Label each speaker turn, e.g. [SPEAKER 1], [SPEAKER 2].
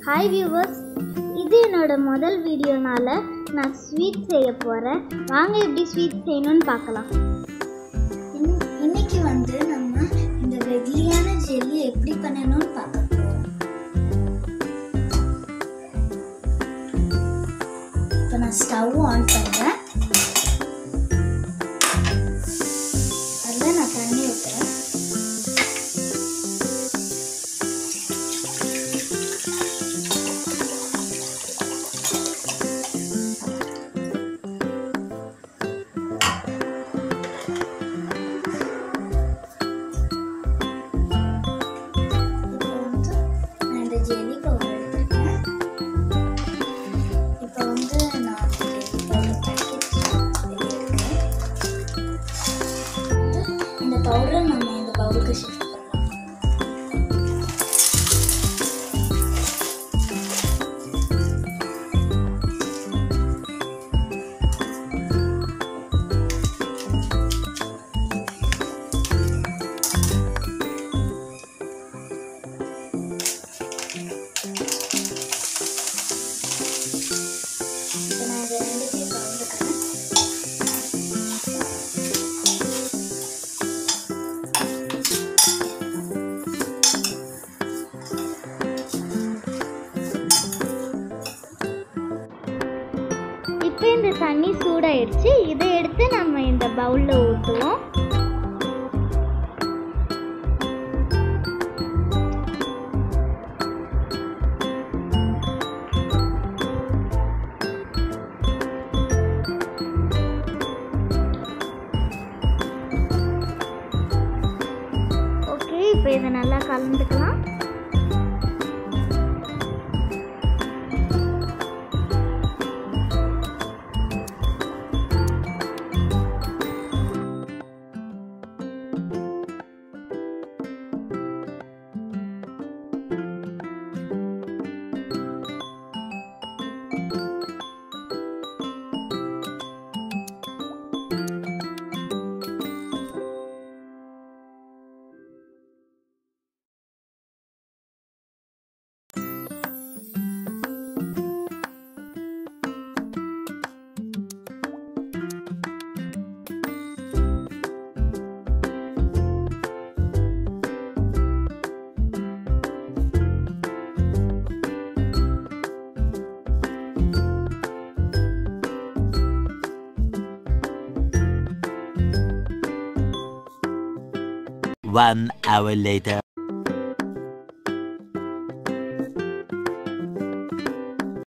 [SPEAKER 1] Hi viewers இது என்னோட முதல் வீடியோனால நான் ஸ்வீட் செய்ய போகிறேன் வாங்க எப்படி ஸ்வீட் செய்யணும்னு பார்க்கலாம் இன்- இன்னைக்கு வந்து நம்ம இந்த வெள்ளியான ஜெல்லி எப்படி பண்ணணும்னு பார்க்க போகிறோம் இப்போ நான் ஸ்டவ் ஆன் பண்ணுறேன் அதில் நான் தண்ணி ஊற்றுறேன் இப்போ வந்து நான் இந்த ஜெல்லி பவுடர் எடுத்துருக்கேன் இப்போ வந்து நான் ஜெல்லி பவுடர் பாக்கெட் எடுக்கிறேன் இந்த பவுடரை நம்ம இந்த பவுலுக்கு ஷிஃப்ட் பண்ணலாம் இப்போ நான் இதை ரெண்டுத்தையும் கலந்துக்கிறேன் இப்போ இந்த தண்ணி சூடாயிடுச்சு இதை எடுத்து நம்ம இந்த பவுலில் ஊற்றுவோம் ஓகே இப்போ இதை நல்லா கலந்துக்கலாம்
[SPEAKER 2] One hour later.